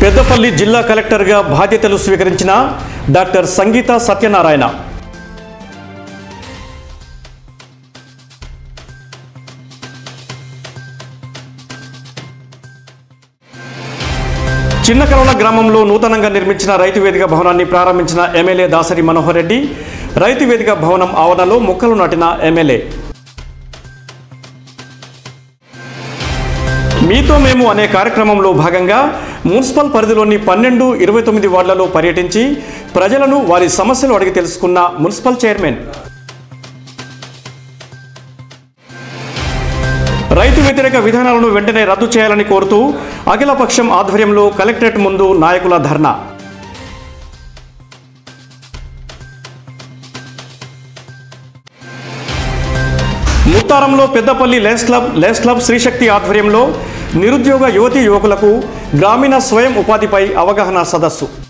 పెద్దపల్లి జిల్లా కలెక్టర్గా బాధ్యతలు స్వీకరించిన డాక్టర్ సంగీత సత్యనారాయణ చిన్నకరవల గ్రామంలో నూతనంగా నిర్మించిన రైతు వేదిక భవనాన్ని ప్రారంభించిన ఎమ్మెల్యే దాసరి మనోహర్ రెడ్డి రైతు వేదిక భవనం ఆవరణలో మొక్కలు నాటిన ఎమ్మెల్యే మీతో మేము అనే కార్యక్రమంలో భాగంగా మున్సిపల్ పరిధిలోని పన్నెండు ఇరవై తొమ్మిది వార్డులలో పర్యటించి ప్రజలను వారి సమస్యలు అడిగి తెలుసుకున్న మున్సిపల్ చైర్మన్ రైతు వ్యతిరేక విధానాలను వెంటనే రద్దు చేయాలని కోరుతూ అఖిలపక్షం ఆధ్వర్యంలో కలెక్టరేట్ ముందు నాయకుల ధర్నా ముత్తారంలో పెద్దపల్లి లేస్ క్లబ్ లేస్ క్లబ్ శ్రీశక్తి ఆధ్వర్యంలో నిరుద్యోగ యువతీ యువకులకు గ్రామీణ స్వయం ఉపాధిపై అవగాహన సదస్సు